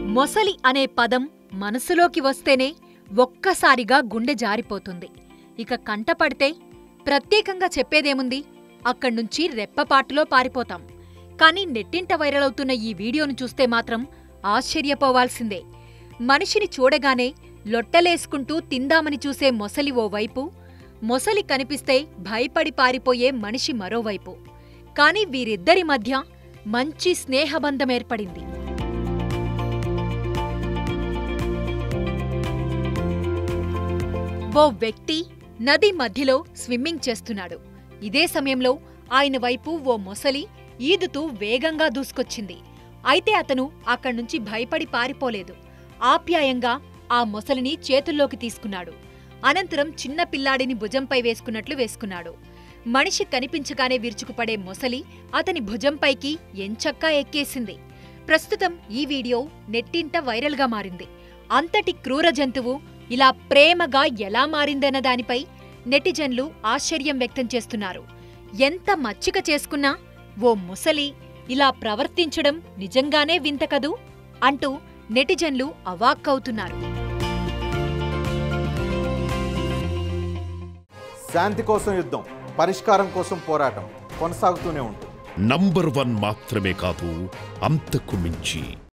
మొసలి అనే పదం మనసులోకి వస్తేనే ఒక్కసారిగా గుండె జారిపోతుంది ఇక కంటపడితే ప్రత్యేకంగా చెప్పేదేముంది అక్కడ్నుంచి రెప్పపాటులో పారిపోతాం కానీ నెట్టింట వైరల్ అవుతున్న ఈ వీడియోను చూస్తే మాత్రం ఆశ్చర్యపోవాల్సిందే మనిషిని చూడగానే లొట్టలేసుకుంటూ తిందామని చూసే మొసలి ఓవైపు మొసలి కనిపిస్తే భయపడి పారిపోయే మనిషి మరోవైపు కాని వీరిద్దరి మధ్య మంచి స్నేహబంధం ఏర్పడింది ఓ వ్యక్తి నది మధ్యలో స్విమ్మింగ్ చేస్తున్నాడు ఇదే సమయంలో ఆయన వైపు ఓ మొసలి ఈదుతూ వేగంగా దూసుకొచ్చింది అయితే అతను అక్కడ్నుంచి భయపడి పారిపోలేదు ఆప్యాయంగా ఆ మొసలిని చేతుల్లోకి తీసుకున్నాడు అనంతరం చిన్న పిల్లాడిని భుజంపై వేసుకున్నట్లు వేసుకున్నాడు మనిషి కనిపించగానే విరుచుకుపడే మొసలి అతని భుజంపైకి ఎంచక్కా ఎక్కేసింది ప్రస్తుతం ఈ వీడియో నెట్టింట వైరల్గా మారింది అంతటి క్రూర జంతువు ఇలా ప్రేమగా ఎలా మారిందన్న దానిపై నెటిజన్లు ఆశ్చర్యం వ్యక్తం చేస్తున్నారు ఎంత మచ్చిక చేసుకున్నా ఓ ముసలి ఇలా ప్రవర్తించడం నిజంగానే వింత కదూ అంటూ నెటిజన్లు అవాక్కవుతున్నారు శాంతి కోసం యుద్ధం పరిష్కారం కోసం పోరాటం కొనసాగుతూనే ఉంటుంది నంబర్ వన్ మాత్రమే కాదు అంతకు మించి